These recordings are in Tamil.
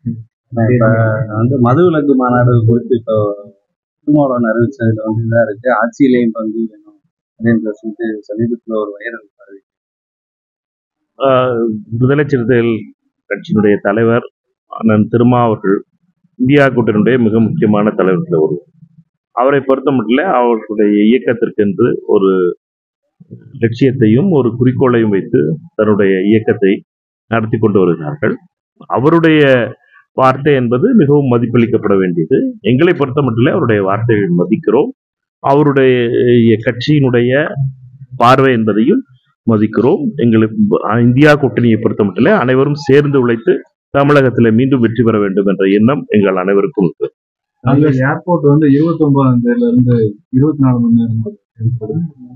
இப்ப வந்து மது விலக்கு மாநாடு குறித்து இப்போ திருமாவளவன் அறிவிச்சதுல வந்து இதா இருக்கு ஆட்சியிலையும் பங்கு வேணும் அப்படின்ற சொல்லிட்டு சமீபத்துல ஒரு வைரல் பரவி ஆஹ் விடுதலை சிறுத்தைகள் கட்சியினுடைய தலைவர் அண்ணன் திருமா அவர்கள் இந்தியா கூட்டணியுடைய மிக முக்கியமான தலைவர்கள் ஒருவர் அவரை பொறுத்த மட்டும் அவர்களுடைய இயக்கத்திற்கென்று ஒரு லட்சியத்தையும் ஒரு குறிக்கோளையும் வைத்து தன்னுடைய இயக்கத்தை நடத்தி கொண்டு வருகிறார்கள் அவருடைய வார்த்தை என்பது மிகவும் மதிப்பளிக்கப்பட வேண்டியது எங்களை பொறுத்த மட்டும் அவருடைய வார்த்தையை மதிக்கிறோம் அவருடைய கட்சியினுடைய பார்வை என்பதையும் மதிக்கிறோம் எங்களுக்கு இந்தியா கூட்டணியை பொறுத்த மட்டும் அனைவரும் சேர்ந்து உழைத்து தமிழகத்தில் மீண்டும் வெற்றி பெற வேண்டும் என்ற எண்ணம் எங்கள் அனைவருக்கும் இருக்கு அந்த ஏர்போர்ட் வந்து இருபத்தி ஒன்பதாம் தேதியில இருந்து இருபத்தி நாலு மணி நேரம் இருக்கிறது.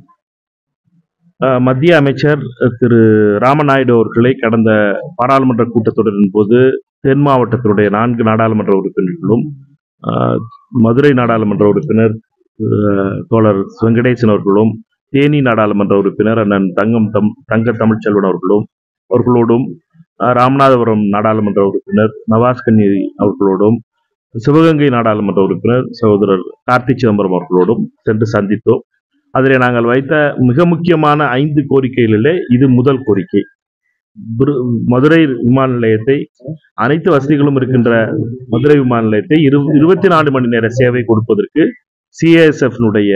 அஹ், மத்திய அமைச்சர் அஹ், திரு ராமநாயுடு அவர்களை கடந்த பாராளுமன்ற கூட்டத்தொடரின் போது தென் மாவட்டத்தினுடைய நான்கு நாடாளுமன்ற உறுப்பினர்களும் அஹ், மதுரை நாடாளுமன்ற உறுப்பினர் அஹ், தோழர் வெங்கடேசன் அவர்களும் தேனி நாடாளுமன்ற உறுப்பினர் அண்ணன் தங்கம் தம் தங்க தமிழ்ச்செல்வன் அவர்களும் அவர்களோடும் அஹ், ராமநாதபுரம் நாடாளுமன்ற உறுப்பினர் நவாஸ் கன்னி அவர்களோடும் சிவகங்கை நாடாளுமன்ற உறுப்பினர் சகோதரர் கார்த்தி சிதம்பரம் அவர்களோடும் சென்று சந்தித்தோம் அதில் நாங்கள் வைத்த மிக முக்கியமான ஐந்து கோரிக்கைகளிலே இது முதல் கோரிக்கை பிரு- மதுரை விமான நிலையத்தை அனைத்து வசதிகளும் இருக்கின்ற மதுரை விமான நிலையத்தை இரு இருபத்தி நாலு மணி நேர சேவை கொடுப்பதற்கு சிஏஎஸ்எஃப்னுடைய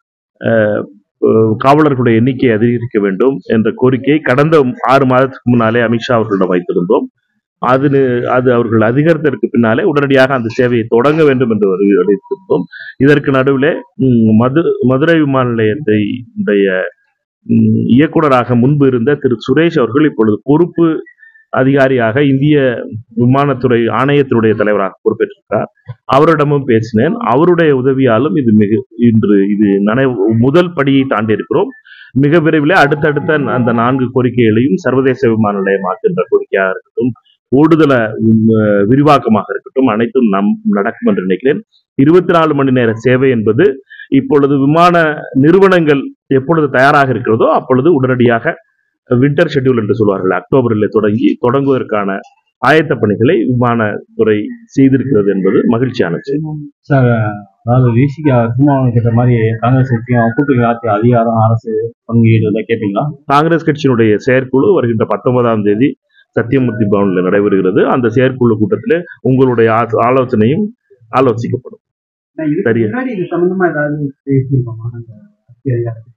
காவலர்களுடைய எண்ணிக்கையை அதிகரிக்க வேண்டும் என்ற கோரிக்கையை கடந்த ஆறு மாதத்துக்கு முன்னாலே அமித்ஷா அவர்களிடம் வைத்திருந்தோம் அது அது அவர்கள் அதிகரித்ததற்கு பின்னாலே உடனடியாக அந்த சேவையை தொடங்க வேண்டும் என்று அறிவித்திருந்தோம் இதற்கு நடுவிலே ம், மது மதுரை விமான நிலையத்தை உடைய ம், இயக்குனராக முன்பு இருந்த திரு சுரேஷ் அவர்கள் இப்பொழுது பொறுப்பு அதிகாரியாக இந்திய விமானத்துறை ஆணையத்தினுடைய தலைவராக பொறுப்பேற்றிருக்கார் அவரிடமும் பேசினேன் அவருடைய உதவியாலும் இது மிக இன்று இது நனை முதல் படியை தாண்டி இருக்கிறோம் மிக விரைவில் அடுத்தடுத்த அந்த நான்கு கோரிக்கைகளையும் சர்வதேச விமான நிலையமாக்குகின்ற கோரிக்கையாக இருக்கட்டும் கூடுதல உம், அஹ், விரிவாக்கமாக இருக்கட்டும் அனைத்தும் நம் நடக்கும் என்று நினைக்கிறேன் இருபத்தி நாலு மணி நேர சேவை என்பது இப்பொழுது விமான நிறுவனங்கள் எப்பொழுது தயாராக இருக்கிறதோ அப்பொழுது உடனடியாக வின்டர் ஷெட்யூல் என்று சொல்வார்கள் அக்டோபரில் தொடங்கி தொடங்குவதற்கான ஆயத்த பணிகளை விமானத்துறை செய்திருக்கிறது என்பது மகிழ்ச்சியான செய்தி சார் அதாவது விசிகா திருமாவளவன் கேட்ட மாதிரி காங்கிரஸ் கட்சியும் கூட்டணி ஆட்சி அதிகாரம் அரசு பங்கீடு கேட்பீங்களா காங்கிரஸ் கட்சியினுடைய செயற்குழு வருகின்ற பத்தொன்பதாம் தேதி சத்தியமூர்த்தி பவனில் நடைபெறுகிறது அந்த செயற்குழு கூட்டத்தில் உங்களுடைய ஆ- ஆலோசனையும் ஆலோசிக்கப்படும் சரியா. முன்னாடி இது சம்பந்தமா ஏதாவது பேசியிருக்கோமா அந்த அரசியல் அதிகாரத்துக்கு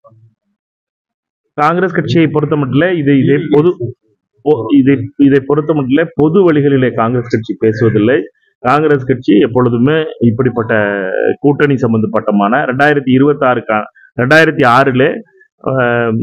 காங்கிரஸ் கட்சியை பொறுத்த மட்டும் இதை இதை பொது பொ- இதை இதை பொறுத்த மட்டும் பொது வழிகளிலே காங்கிரஸ் கட்சி பேசுவதில்லை காங்கிரஸ் கட்சி எப்பொழுதுமே இப்படிப்பட்ட கூட்டணி சம்பந்தப்பட்டமான ரெண்டாயிரத்தி இருபத்தி ஆறு ரெண்டாயிரத்தி ஆறிலே ஆம்,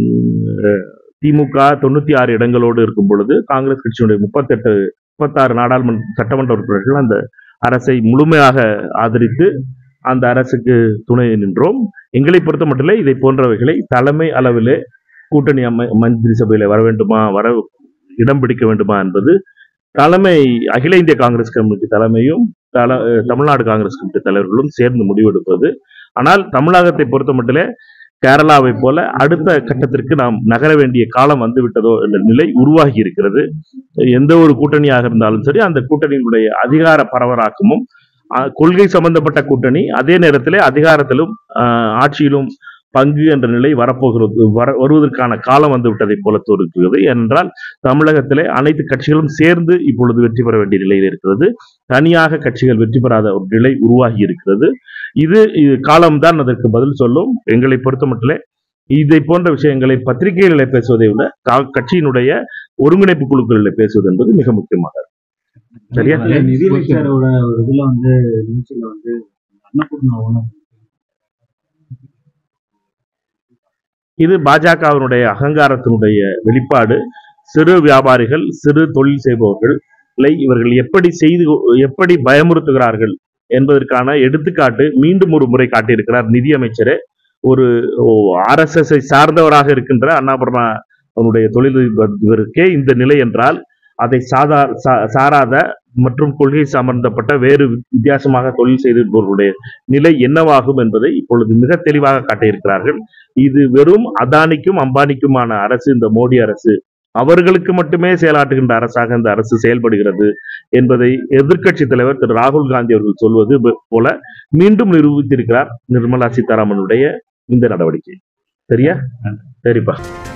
திமுக தொண்ணூத்தி ஆறு இடங்களோடு இருக்கும் பொழுது காங்கிரஸ் கட்சியினுடைய முப்பத்தெட்டு முப்பத்தாறு நாடாளுமன்ற சட்டமன்ற உறுப்பினர்கள் அந்த அரசை முழுமையாக ஆதரித்து அந்த அரசுக்கு துணை நின்றோம் எங்களை பொறுத்த மட்டும் இதை போன்றவைகளை தலைமை அளவிலே கூட்டணி அமை மந்திரி சபையில வர வேண்டுமா வர இடம் பிடிக்க வேண்டுமா என்பது தலைமை அகில இந்திய காங்கிரஸ் கமிட்டி தலைமையும் தல அஹ் தமிழ்நாடு காங்கிரஸ் கமிட்டி தலைவர்களும் சேர்ந்து முடிவெடுப்பது ஆனால் தமிழகத்தை பொறுத்த மட்டிலே கேரளாவை போல அடுத்த கட்டத்திற்கு நாம் நகர வேண்டிய காலம் வந்து விட்டதோ என்ற நிலை உருவாகி இருக்கிறது எந்த ஒரு கூட்டணியாக இருந்தாலும் சரி அந்த கூட்டணியினுடைய அதிகார பரவலாக்கமும் அஹ், கொள்கை சம்பந்தப்பட்ட கூட்டணி அதே நேரத்திலே அதிகாரத்திலும் அஹ், ஆட்சியிலும் பங்கு என்ற நிலை வரப்போகிறது வர வருவதற்கான காலம் வந்து விட்டதை போல தோன்றுகிறது ஏனென்றால் தமிழகத்திலே அனைத்து கட்சிகளும் சேர்ந்து இப்பொழுது வெற்றி பெற வேண்டிய நிலையில் இருக்கிறது தனியாக கட்சிகள் வெற்றி பெறாத ஒரு நிலை உருவாகி இருக்கிறது இது இது காலம்தான் அதற்கு பதில் சொல்லும் எங்களை பொறுத்த மட்டிலே இதை போன்ற விஷயங்களை பத்திரிகைகளில் பேசுவதை விட கா- கட்சியினுடைய ஒருங்கிணைப்பு குழுக்களில் பேசுவது என்பது மிக முக்கியமாக சரியா இல்ல, நிதியமைச்சரோட ஒரு இதுல வந்து நிகழ்ச்சியில வந்து அன்னபூர்ணா உணவு இது பாஜகவினுடைய அகங்காரத்தினுடைய வெளிப்பாடு சிறு வியாபாரிகள் சிறு தொழில் செய்பவர்களை இவர்கள் எப்படி செய்து எப்படி பயமுறுத்துகிறார்கள் என்பதற்கான எடுத்துக்காட்டு மீண்டும் ஒரு முறை காட்டியிருக்கிறார் நிதியமைச்சரே ஒரு ஆர்எஸ்எஸ் சார்ந்தவராக இருக்கின்ற அண்ணாபுரணா அவனுடைய தொழிலதிபருக்கே இந்த நிலை என்றால் அதை சாதா சா- சாராத மற்றும் கொள்கை சம்பந்தப்பட்ட வேறு வித்தியாசமாக தொழில் செய்திருப்பவர்களுடைய நிலை என்னவாகும் என்பதை இப்பொழுது மிக தெளிவாக காட்டியிருக்கிறார்கள் இது வெறும் அதானிக்கும் அம்பானிக்குமான அரசு இந்த மோடி அரசு அவர்களுக்கு மட்டுமே செயலாற்றுகின்ற அரசாக இந்த அரசு செயல்படுகிறது என்பதை எதிர்க்கட்சி தலைவர் திரு ராகுல் காந்தி அவர்கள் சொல்வது ப- போல மீண்டும் நிரூபித்திருக்கிறார் நிர்மலா சீதாராமனுடைய இந்த நடவடிக்கை சரியா சரிப்பா